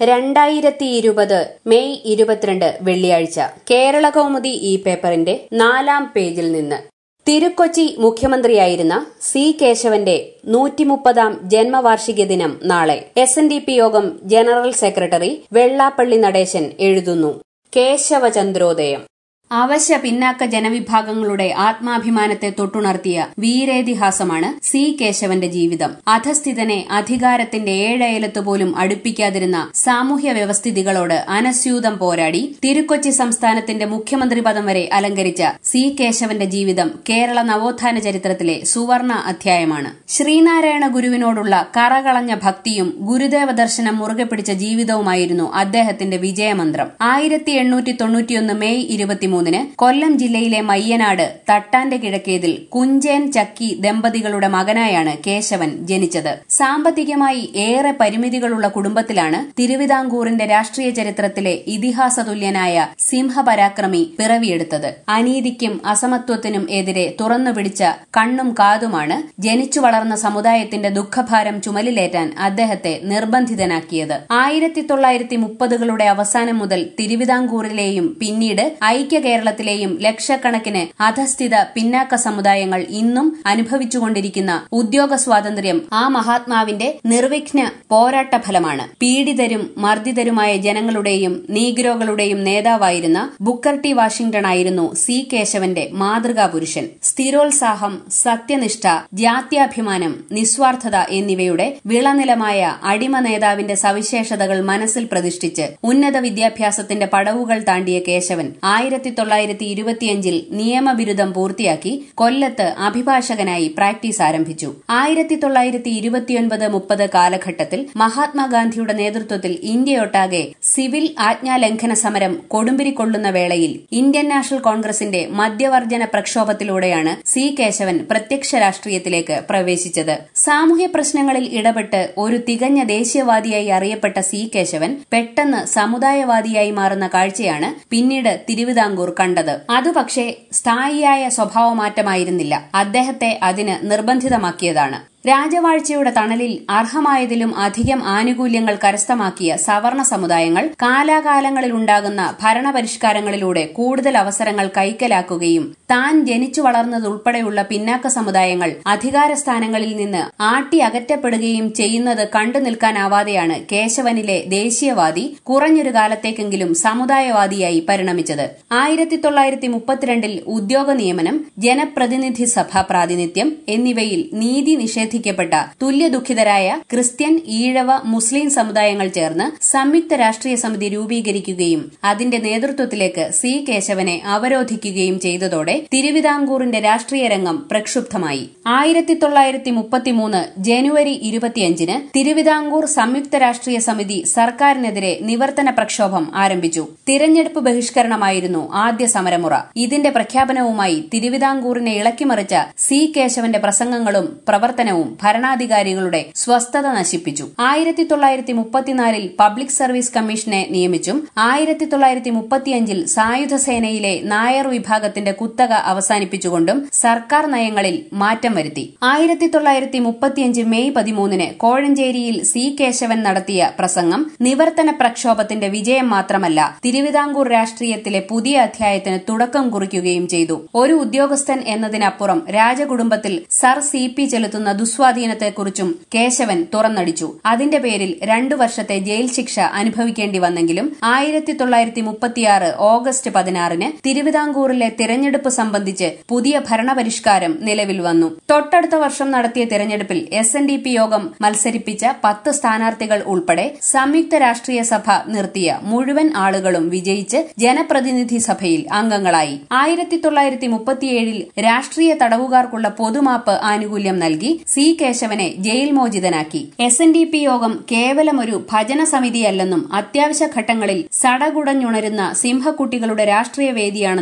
രണ്ടായിരത്തി ഇരുപത് മെയ് ഇരുപത്തിരണ്ട് വെള്ളിയാഴ്ച കേരള കൗമുദി ഈ പേപ്പറിന്റെ നാലാം പേജിൽ നിന്ന് തിരുക്കൊച്ചി മുഖ്യമന്ത്രിയായിരുന്ന സി കേശവന്റെ നൂറ്റിമുപ്പതാം ജന്മവാർഷിക ദിനം നാളെ എസ് എൻ ഡി പി യോഗം ജനറൽ സെക്രട്ടറി വെള്ളാപ്പള്ളി നടേശൻ എഴുതുന്നു കേശവചന്ദ്രോദയം അവശ്യ പിന്നാക്ക ജനവിഭാഗങ്ങളുടെ ആത്മാഭിമാനത്തെ തൊട്ടുണർത്തിയ വീരേതിഹാസമാണ് സി കേശവന്റെ ജീവിതം അധസ്ഥിതനെ അധികാരത്തിന്റെ ഏഴയലത്ത് പോലും അടുപ്പിക്കാതിരുന്ന സാമൂഹ്യ വ്യവസ്ഥിതികളോട് അനസ്യൂതം പോരാടി തിരുക്കൊച്ചി സംസ്ഥാനത്തിന്റെ മുഖ്യമന്ത്രി പദം വരെ അലങ്കരിച്ച സി കേശവന്റെ ജീവിതം കേരള നവോത്ഥാന ചരിത്രത്തിലെ സുവർണ അധ്യായമാണ് ശ്രീനാരായണ ഗുരുവിനോടുള്ള കറകളഞ്ഞ ഭക്തിയും ഗുരുദേവ ദർശനം മുറുകെ പിടിച്ച ജീവിതവുമായിരുന്നു അദ്ദേഹത്തിന്റെ വിജയമന്ത്രം ആയിരത്തി എണ്ണൂറ്റി തൊണ്ണൂറ്റിയൊന്ന് മെയ് ഇരുപത്തിമൂന്നിന് കൊല്ലം ജില്ലയിലെ മയ്യനാട് തട്ടാന്റെ കിഴക്കേതിൽ കുഞ്ചേൻ ചക്കി ദമ്പതികളുടെ മകനായാണ് കേശവൻ ജനിച്ചത് സാമ്പത്തികമായി ഏറെ പരിമിതികളുള്ള കുടുംബത്തിലാണ് തിരുവിതാംകൂറിന്റെ രാഷ്ട്രീയ ചരിത്രത്തിലെ ഇതിഹാസ തുല്യനായ സിംഹപരാക്രമി പിറവിയെടുത്തത് അനീതിക്കും അസമത്വത്തിനും എതിരെ തുറന്നുപിടിച്ച കണ്ണും കാതുമാണ് ജനിച്ചു വളർന്ന സമുദായത്തിന്റെ ദുഃഖഭാരം ചുമലിലേറ്റാൻ അദ്ദേഹത്തെ നിർബന്ധിതനാക്കിയത് ആയിരത്തി തൊള്ളായിരത്തി മുപ്പതുകളുടെ അവസാനം മുതൽ തിരുവിതാംകൂറിലെയും പിന്നീട് ഐക്യ കേരളത്തിലെയും ലക്ഷക്കണക്കിന് അധസ്ഥിത പിന്നാക്ക സമുദായങ്ങൾ ഇന്നും അനുഭവിച്ചുകൊണ്ടിരിക്കുന്ന ഉദ്യോഗ സ്വാതന്ത്ര്യം ആ മഹാത്മാവിന്റെ നിർവിഘ്ന പോരാട്ട ഫലമാണ് പീഡിതരും മർദ്ദിതരുമായ ജനങ്ങളുടെയും നീഗ്രോകളുടെയും നേതാവായിരുന്ന ബുക്കർ ടി വാഷിംഗ്ടൺ ആയിരുന്നു സി കേശവന്റെ മാതൃകാ പുരുഷൻ സ്ഥിരോത്സാഹം സത്യനിഷ്ഠ ജാത്യാഭിമാനം നിസ്വാർത്ഥത എന്നിവയുടെ വിളനിലമായ അടിമ നേതാവിന്റെ സവിശേഷതകൾ മനസ്സിൽ പ്രതിഷ്ഠിച്ച് ഉന്നത വിദ്യാഭ്യാസത്തിന്റെ പടവുകൾ താണ്ടിയ കേശവൻ ആയിരത്തി തൊള്ളായിരത്തി ഇരുപത്തിയഞ്ചിൽ നിയമബിരുദം പൂർത്തിയാക്കി കൊല്ലത്ത് അഭിഭാഷകനായി പ്രാക്ടീസ് ആരംഭിച്ചു ആയിരത്തി തൊള്ളായിരത്തി ഇരുപത്തിയൊൻപത് മുപ്പത് കാലഘട്ടത്തിൽ മഹാത്മാഗാന്ധിയുടെ നേതൃത്വത്തിൽ ഇന്ത്യയൊട്ടാകെ സിവിൽ ആജ്ഞാലംഘന സമരം കൊടുമ്പിരിക്കൊള്ളുന്ന വേളയിൽ ഇന്ത്യൻ നാഷണൽ കോൺഗ്രസിന്റെ മദ്യവർജന പ്രക്ഷോഭത്തിലൂടെയാണ് സി കേശവൻ പ്രത്യക്ഷ രാഷ്ട്രീയത്തിലേക്ക് പ്രവേശിച്ചത് സാമൂഹ്യ പ്രശ്നങ്ങളിൽ ഇടപെട്ട് ഒരു തികഞ്ഞ ദേശീയവാദിയായി അറിയപ്പെട്ട സി കേശവൻ പെട്ടെന്ന് സമുദായവാദിയായി മാറുന്ന കാഴ്ചയാണ് പിന്നീട് തിരുവിതാംകൂർ കണ്ടത് അത് പക്ഷേ സ്ഥായിയായ സ്വഭാവമാറ്റമായിരുന്നില്ല അദ്ദേഹത്തെ അതിന് നിർബന്ധിതമാക്കിയതാണ് രാജവാഴ്ചയുടെ തണലിൽ അർഹമായതിലും അധികം ആനുകൂല്യങ്ങൾ കരസ്ഥമാക്കിയ സവർണ സമുദായങ്ങൾ കാലാകാലങ്ങളിൽ ഉണ്ടാകുന്ന ഭരണപരിഷ്കാരങ്ങളിലൂടെ കൂടുതൽ അവസരങ്ങൾ കൈക്കലാക്കുകയും താൻ ജനിച്ചു വളർന്നതുൾപ്പെടെയുള്ള പിന്നാക്ക സമുദായങ്ങൾ അധികാരസ്ഥാനങ്ങളിൽ നിന്ന് ആട്ടി അകറ്റപ്പെടുകയും ചെയ്യുന്നത് കണ്ടു നിൽക്കാനാവാതെയാണ് കേശവനിലെ ദേശീയവാദി കുറഞ്ഞൊരു കാലത്തേക്കെങ്കിലും സമുദായവാദിയായി പരിണമിച്ചത് ആയിരത്തി തൊള്ളായിരത്തി മുപ്പത്തിരണ്ടിൽ ഉദ്യോഗ നിയമനം ജനപ്രതിനിധി സഭ പ്രാതിനിധ്യം എന്നിവയിൽ നീതി നിഷേധിക്കപ്പെട്ട തുല്യദുഃഖിതരായ ക്രിസ്ത്യൻ ഈഴവ മുസ്ലിം സമുദായങ്ങൾ ചേർന്ന് സംയുക്ത രാഷ്ട്രീയ സമിതി രൂപീകരിക്കുകയും അതിന്റെ നേതൃത്വത്തിലേക്ക് സി കേശവനെ അവരോധിക്കുകയും ചെയ്തതോടെ തിരുവിതാംകൂറിന്റെ രാഷ്ട്രീയ രംഗം പ്രക്ഷുബ്ധമായി ആയിരത്തി തൊള്ളായിരത്തി മുപ്പത്തിമൂന്ന് ജനുവരി ഇരുപത്തിയഞ്ചിന് തിരുവിതാംകൂർ സംയുക്ത രാഷ്ട്രീയ സമിതി സർക്കാരിനെതിരെ നിവർത്തന പ്രക്ഷോഭം ആരംഭിച്ചു തിരഞ്ഞെടുപ്പ് ബഹിഷ്കരണമായിരുന്നു ആദ്യ സമരമുറ ഇതിന്റെ പ്രഖ്യാപനവുമായി തിരുവിതാംകൂറിനെ ഇളക്കിമറിച്ച സി കേശവന്റെ പ്രസംഗങ്ങളും പ്രവർത്തനവും ഭരണാധികാരികളുടെ സ്വസ്ഥത നശിപ്പിച്ചു ആയിരത്തി തൊള്ളായിരത്തി മുപ്പത്തിനാലിൽ പബ്ലിക് സർവീസ് കമ്മീഷനെ നിയമിച്ചും ആയിരത്തി തൊള്ളായിരത്തി മുപ്പത്തിയഞ്ചിൽ സായുധ സേനയിലെ നായർ വിഭാഗത്തിന്റെ കുത്തക അവസാനിപ്പിച്ചുകൊണ്ടും സർക്കാർ നയങ്ങളിൽ മാറ്റം വരുത്തി ആയിരത്തി തൊള്ളായിരത്തി മുപ്പത്തിയഞ്ച് മെയ് പതിമൂന്നിന് കോഴഞ്ചേരിയിൽ സി കേശവൻ നടത്തിയ പ്രസംഗം നിവർത്തന പ്രക്ഷോഭത്തിന്റെ വിജയം മാത്രമല്ല തിരുവിതാംകൂർ രാഷ്ട്രീയത്തിലെ പുതിയ അധ്യായത്തിന് തുടക്കം കുറിക്കുകയും ചെയ്തു ഒരു ഉദ്യോഗസ്ഥൻ എന്നതിനപ്പുറം രാജകുടുംബത്തിൽ സർ സി പി ചെലുത്തുന്ന ദുസ്വാധീനത്തെക്കുറിച്ചും കേശവൻ തുറന്നടിച്ചു അതിന്റെ പേരിൽ രണ്ടു വർഷത്തെ ജയിൽ ശിക്ഷ അനുഭവിക്കേണ്ടി വന്നെങ്കിലും ആയിരത്തി തൊള്ളായിരത്തി മുപ്പത്തിയാറ് ഓഗസ്റ്റ് പതിനാറിന് തിരുവിതാംകൂറിലെ തിരഞ്ഞെടുപ്പ് സംബന്ധിച്ച് പുതിയ ഭരണപരിഷ്കാരം നിലവിൽ വന്നു തൊട്ടടുത്ത വർഷം നടത്തിയ തിരഞ്ഞെടുപ്പിൽ എസ് എൻ ഡി പി യോഗം മത്സരിപ്പിച്ച പത്ത് സ്ഥാനാർത്ഥികൾ ഉൾപ്പെടെ സംയുക്ത രാഷ്ട്രീയ സഭ നിർത്തിയ മുഴുവൻ ആളുകളും വിജയിച്ച് ജനപ്രതിനിധി സഭയിൽ അംഗങ്ങളായി ആയിരത്തി തൊള്ളായിരത്തി മുപ്പത്തിയേഴിൽ രാഷ്ട്രീയ തടവുകാർക്കുള്ള പൊതുമാപ്പ് ആനുകൂല്യം നൽകി സി കേശവനെ ജയിൽ മോചിതനാക്കി എസ് എൻ ഡി പി യോഗം കേവലം ഒരു ഭജന സമിതിയല്ലെന്നും അത്യാവശ്യ ഘട്ടങ്ങളിൽ സടകുടഞ്ഞുണരുന്ന സിംഹക്കുട്ടികളുടെ രാഷ്ട്രീയ വേദിയാണെന്നും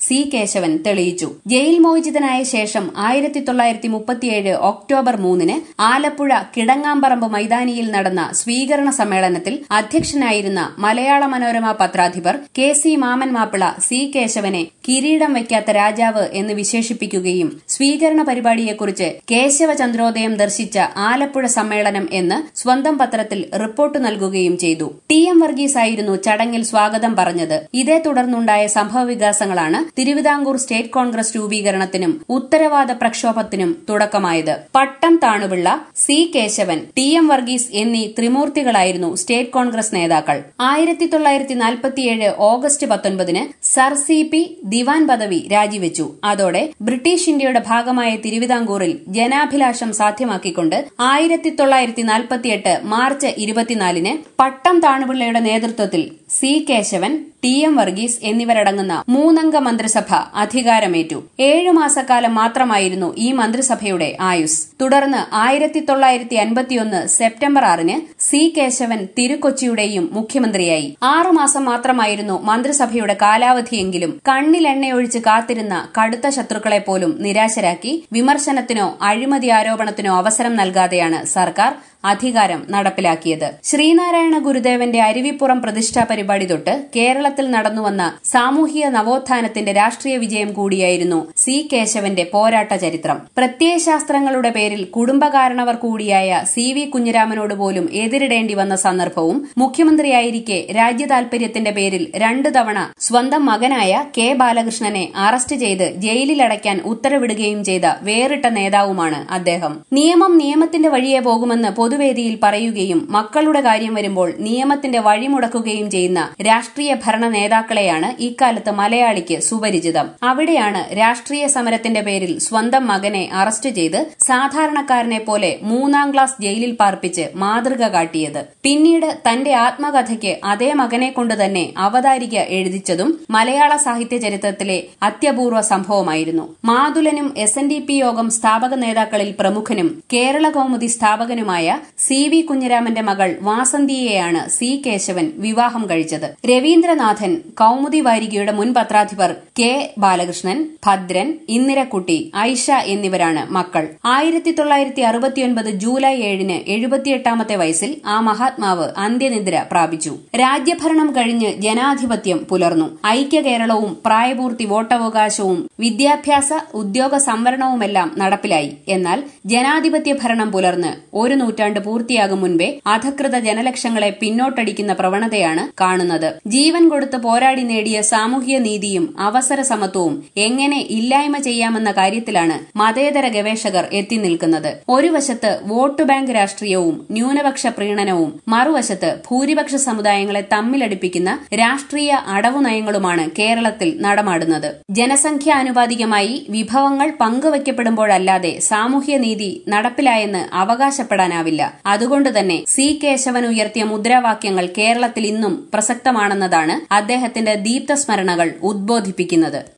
സി കേശവൻ തെളിയിച്ചു ജയിൽ മോചിതനായ ശേഷം ആയിരത്തി തൊള്ളായിരത്തി മുപ്പത്തിയേഴ് ഒക്ടോബർ മൂന്നിന് ആലപ്പുഴ കിടങ്ങാമ്പറമ്പ് മൈതാനിയിൽ നടന്ന സ്വീകരണ സമ്മേളനത്തിൽ അധ്യക്ഷനായിരുന്ന മലയാള മനോരമ പത്രാധിപർ കെ സി മാമൻ മാപ്പിള സി കേശവനെ കിരീടം വയ്ക്കാത്ത രാജാവ് എന്ന് വിശേഷിപ്പിക്കുകയും സ്വീകരണ പരിപാടിയെക്കുറിച്ച് കേശവചന്ദ്രോദയം ദർശിച്ച ആലപ്പുഴ സമ്മേളനം എന്ന് സ്വന്തം പത്രത്തിൽ റിപ്പോർട്ട് നൽകുകയും ചെയ്തു ടി എം വർഗീസ് ആയിരുന്നു ചടങ്ങിൽ സ്വാഗതം പറഞ്ഞത് ഇതേ തുടർന്നുണ്ടായ സംഭവവികാസങ്ങളാണ് തിരുവിതാംകൂർ സ്റ്റേറ്റ് കോൺഗ്രസ് രൂപീകരണത്തിനും ഉത്തരവാദ പ്രക്ഷോഭത്തിനും തുടക്കമായത് Pattom Thanu Pillai C Kesavan T M Varghese എന്നീ ത്രിമൂർത്തികളായിരുന്നു സ്റ്റേറ്റ് കോൺഗ്രസ് നേതാക്കൾ ആയിരത്തി തൊള്ളായിരത്തി നാൽപ്പത്തിയേഴ് ഓഗസ്റ്റ് പത്തൊൻപതിന് സർ സി പി ദിവാൻ പദവി രാജിവെച്ചു അതോടെ ബ്രിട്ടീഷ് ഇന്ത്യയുടെ ഭാഗമായ തിരുവിതാംകൂറിൽ ജനാഭിലാഷം സാധ്യമാക്കിക്കൊണ്ട് ആയിരത്തി തൊള്ളായിരത്തി നാൽപ്പത്തിയെട്ട് മാർച്ച് ഇരുപത്തിനാലിന് പട്ടം താണുപിള്ളയുടെ നേതൃത്വത്തിൽ C Kesavan T M Varghese എന്നിവരടങ്ങുന്ന മൂന്നംഗ മന്ത്രിസഭ അധികാരമേറ്റു ഏഴു മാസക്കാലം മാത്രമായിരുന്നു ഈ മന്ത്രിസഭയുടെ ആയുസ് തുടർന്ന് ആയിരത്തി തൊള്ളായിരത്തി അൻപത്തിയൊന്ന് സെപ്റ്റംബർ ആറിന് സി കേശവൻ തിരുക്കൊച്ചിയുടെയും മുഖ്യമന്ത്രിയായി ആറുമാസം മാത്രമായിരുന്നു മന്ത്രിസഭയുടെ കാലാവധിയെങ്കിലും കണ്ണിലെണ്ണയൊഴിച്ച് കാത്തിരുന്ന കടുത്ത ശത്രുക്കളെ പോലും നിരാശരാക്കി വിമർശനത്തിനോ അഴിമതി ആരോപണത്തിനോ അവസരം നൽകാതെയാണ് സർക്കാർ അധികാരം നടപ്പിലാക്കിയത് ശ്രീനാരായണ ഗുരുദേവന്റെ അരുവിപ്പുറം പ്രതിഷ്ഠാ പരിപാടി തൊട്ട് കേരളത്തിൽ നടന്നുവന്ന സാമൂഹിക നവോത്ഥാനത്തിന്റെ രാഷ്ട്രീയ വിജയം കൂടിയായിരുന്നു സി കേശവന്റെ പോരാട്ട ചരിത്രം പ്രത്യയശാസ്ത്രങ്ങളുടെ പേരിൽ കുടുംബകാരണവർ കൂടിയായ സി വി കുഞ്ഞിരാമനോട് പോലും എതിരിടേണ്ടി വന്ന സന്ദർഭവും മുഖ്യമന്ത്രിയായിരിക്കെ രാജ്യതാൽപര്യത്തിന്റെ പേരിൽ രണ്ടു തവണ സ്വന്തം മകനായ കെ ബാലകൃഷ്ണനെ അറസ്റ്റ് ചെയ്ത് ജയിലിലടയ്ക്കാൻ ഉത്തരവിടുകയും ചെയ്ത വേറിട്ട നേതാവുമാണ് അദ്ദേഹം നിയമം നിയമത്തിന്റെ വഴിയെ പോകുമെന്ന് പൊതുവേദിയിൽ പറയുകയും മക്കളുടെ കാര്യം വരുമ്പോൾ നിയമത്തിന്റെ വഴിമുടക്കുകയും ചെയ്യുന്ന രാഷ്ട്രീയ ഭരണ നേതാക്കളെയാണ് ഇക്കാലത്ത് മലയാളിക്ക് സുപരിചിതം അവിടെയാണ് രാഷ്ട്രീയ സമരത്തിന്റെ പേരിൽ സ്വന്തം മകനെ അറസ്റ്റ് ചെയ്ത് സാധാരണക്കാരനെ പോലെ മൂന്നാം ക്ലാസ് ജയിലിൽ പാർപ്പിച്ച് മാതൃക കാട്ടിയത് പിന്നീട് തന്റെ ആത്മകഥയ്ക്ക് അതേ മകനെ കൊണ്ട് തന്നെ അവതാരിക എഴുതിച്ചതും മലയാള സാഹിത്യ ചരിത്രത്തിലെ അത്യപൂർവ സംഭവമായിരുന്നു മാതുലനും എസ് എൻ ഡി പി യോഗം സ്ഥാപക നേതാക്കളിൽ പ്രമുഖനും കേരള കൌമുദി സ്ഥാപകനുമായ സി വി കുഞ്ഞിരാമന്റെ മകൾ വാസന്തിയെയാണ് സി കേശവൻ വിവാഹം കഴിച്ചത് രവീന്ദ്രനാഥൻ കൌമുദി വാരികയുടെ മുൻ പത്രാധിപർ കെ ബാലകൃഷ്ണൻ ഭദ്രൻ ഇന്ദിരക്കുട്ടി ഐഷ എന്നിവരാണ് മക്കൾ ആയിരത്തി തൊള്ളായിരത്തി അറുപത്തിയൊൻപത് ജൂലൈ ഏഴിന് എഴുപത്തിയെട്ടാമത്തെ വയസ്സിൽ ആ മഹാത്മാവ് അന്ത്യനിദ്ര പ്രാപിച്ചു രാജ്യഭരണം കഴിഞ്ഞ് ജനാധിപത്യം പുലർന്നു ഐക്യ കേരളവും പ്രായപൂർത്തി വോട്ടവകാശവും വിദ്യാഭ്യാസ ഉദ്യോഗ സംവരണവുമെല്ലാം നടപ്പിലായി എന്നാൽ ജനാധിപത്യ ഭരണം പുലർന്ന് ഒരു നൂറ്റാണ്ട് പൂർത്തിയാകും മുൻപേ അധകൃത ജനലക്ഷങ്ങളെ പിന്നോട്ടടിക്കുന്ന പ്രവണതയാണ് കാണുന്നത് ജീവൻ കൊടുത്ത് പോരാടി നേടിയ സാമൂഹ്യ നീതിയും അവസര സമത്വവും എങ്ങനെ ഇല്ലായ്മ ചെയ്യാമെന്ന കാര്യത്തിലാണ് മതേതര ഗവേഷകർ എത്തി നിൽക്കുന്നത് ഒരു വശത്ത് വോട്ട് ബാങ്ക് രാഷ്ട്രീയവും ന്യൂനപക്ഷ പ്രീണനവും മറുവശത്ത് ഭൂരിപക്ഷ സമുദായങ്ങളെ തമ്മിലടിപ്പിക്കുന്ന രാഷ്ട്രീയ അടവു നയങ്ങളുമാണ് കേരളത്തിൽ നടമാടുന്നത് ജനസംഖ്യാനുപാതികമായി വിഭവങ്ങൾ പങ്കുവയ്ക്കപ്പെടുമ്പോഴല്ലാതെ സാമൂഹ്യനീതി നടപ്പിലായെന്ന് അവകാശപ്പെടാനാവില്ല അതുകൊണ്ട് തന്നെ സി കേശവൻ ഉയർത്തിയ മുദ്രാവാക്യങ്ങൾ കേരളത്തിൽ ഇന്നും പ്രസക്തമാണെന്നതാണ് അദ്ദേഹത്തിന്റെ ദീപ്തസ്മരണകൾ ഉദ്ബോധിപ്പിക്കുന്നത്